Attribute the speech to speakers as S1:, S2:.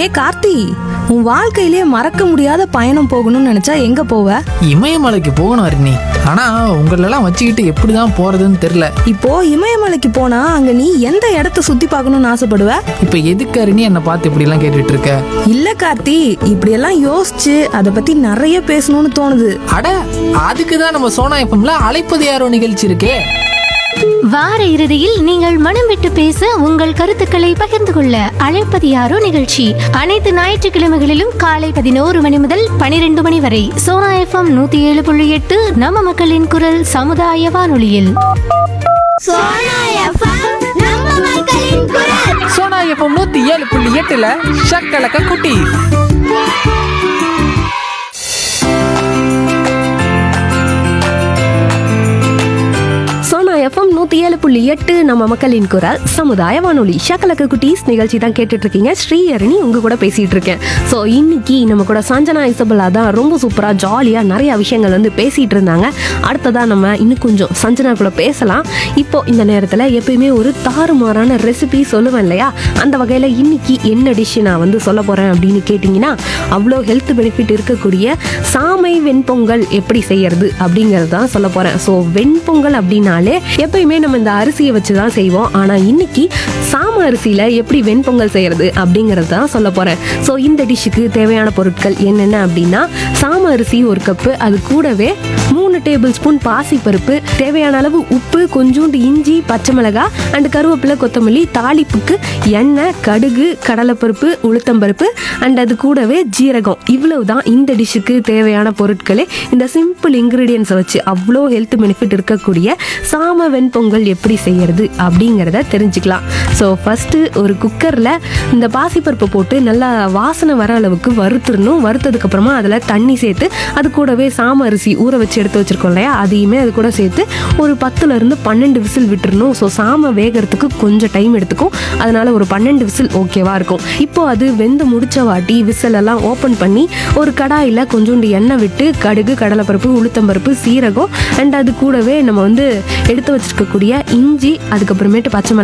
S1: ஏ கார்த்தி உன் வாழ்க்கையிலே மறக்க முடியாத பயணம் போகணும்னு நினைச்சா எங்க போவ
S2: இமயமலைக்கு போகணும் அருணி ஆனா உங்களெல்லாம் வச்சுக்கிட்டு எப்படிதான் போறதுன்னு தெரியல
S1: இப்போ இமயமலைக்கு போனா அங்க நீ எந்த இடத்த சுத்தி பார்க்கணும்னு ஆசைப்படுவ
S2: இப்ப எதுக்கு அருணி என்னை பார்த்து இப்படி எல்லாம் கேட்டுட்டு இருக்க
S1: இல்ல கார்த்தி இப்படியெல்லாம் யோசிச்சு அதை பத்தி நிறைய பேசணும்னு தோணுது
S2: அட அதுக்கு தான் நம்ம சோனா எஃப்எம்ல அழைப்பது யாரோ நிகழ்ச்சி இருக்கே
S3: வார இறுதியில் நீங்கள் மனம் விட்டு பேச உங்கள் கருத்துக்களை பகிர்ந்து கொள்ள அழைப்பது யாரோ நிகழ்ச்சி அனைத்து ஞாயிற்றுக்கிழமைகளிலும் காலை பதினோரு மணி முதல் பனிரெண்டு மணி வரை சோனா எஃப்எம் நூத்தி ஏழு புள்ளி எட்டு நம்ம மக்களின் குரல் சமுதாய வானொலியில்
S4: சோனா எஃப்எம் நம்ம மக்களின் குரல்
S2: சோனா எஃப்எம் நூத்தி ஏழு புள்ளி எட்டுல ஷக்கலக்க குட்டி
S5: சோனா எஃப்எம் நூத்தி ஏழு புள்ளி எட்டு நம்ம மக்களின் குரல் சமுதாய வானொலி ஷக்கலக்க குட்டீஸ் நிகழ்ச்சி தான் கேட்டுட்டு இருக்கீங்க ஸ்ரீஹரணி உங்க கூட பேசிட்டு இருக்கேன் ஸோ இன்னைக்கு நம்ம கூட சஞ்சனா இசபலா தான் ரொம்ப சூப்பரா ஜாலியா நிறைய விஷயங்கள் வந்து பேசிட்டு இருந்தாங்க அடுத்ததா நம்ம இன்னும் கொஞ்சம் சஞ்சனா கூட பேசலாம் இப்போ இந்த நேரத்துல எப்பயுமே ஒரு தாறுமாறான ரெசிபி சொல்லுவேன் இல்லையா அந்த வகையில இன்னைக்கு என்ன டிஷ் நான் வந்து சொல்ல போறேன் அப்படின்னு கேட்டிங்கன்னா அவ்வளோ ஹெல்த் பெனிஃபிட் இருக்கக்கூடிய சாமை வெண்பொங்கல் எப்படி செய்யறது அப்படிங்கிறது தான் சொல்ல போறேன் ஸோ வெண்பொங்கல் அப்படின்னாலே எப்பயுமே நம்ம இந்த அரிசியை வச்சு தான் செய்வோம் ஆனால் இன்னைக்கு சாம அரிசியில எப்படி வெண்பொங்கல் செய்யறது அப்படிங்கிறது தான் சொல்ல போறேன் ஸோ இந்த டிஷ்ஷுக்கு தேவையான பொருட்கள் என்னென்ன அப்படின்னா சாம அரிசி ஒரு கப்பு அது கூடவே மூணு டேபிள் ஸ்பூன் பாசிப்பருப்பு தேவையான அளவு உப்பு கொஞ்சோண்டு இஞ்சி பச்சை மிளகாய் அண்ட் கருவேப்பிலை கொத்தமல்லி தாளிப்புக்கு எண்ணெய் கடுகு கடலைப்பருப்பு உளுத்தம்பருப்பு அண்ட் அது கூடவே ஜீரகம் இவ்வளவு தான் இந்த டிஷ்ஷுக்கு தேவையான பொருட்களே இந்த சிம்பிள் இன்க்ரீடியன்ஸை வச்சு அவ்வளோ ஹெல்த் பெனிஃபிட் இருக்கக்கூடிய சாம வெண்பொங்கல் எப்படி செய்யறது அப்படிங்கிறத தெரிஞ்சுக்கலாம் ஸோ ஃபஸ்ட்டு ஒரு குக்கரில் இந்த பாசிப்பருப்பை போட்டு நல்லா வாசனை வர அளவுக்கு வறுத்துடணும் வறுத்ததுக்கப்புறமா அதில் தண்ணி சேர்த்து அது கூடவே சாம அரிசி ஊற வச்சு எடுத்து வச்சிருக்கோம் இல்லையா அதையுமே அது கூட சேர்த்து ஒரு பத்துலேருந்து பன்னெண்டு விசில் விட்டுறணும் ஸோ சாம வேகிறதுக்கு கொஞ்சம் டைம் எடுத்துக்கும் அதனால ஒரு பன்னெண்டு விசில் ஓகேவா இருக்கும் இப்போ அது வெந்து முடிச்ச வாட்டி விசில் எல்லாம் ஓப்பன் பண்ணி ஒரு கடாயில் கொஞ்சோண்டு எண்ணெய் விட்டு கடுகு கடலைப்பருப்பு உளுத்தம்பருப்பு சீரகம் அண்ட் அது கூடவே நம்ம வந்து எடுத்து வச்சிருக்கக்கூடிய இஞ்சி அதுக்கப்புறமேட்டு பச்சை மிளகாய்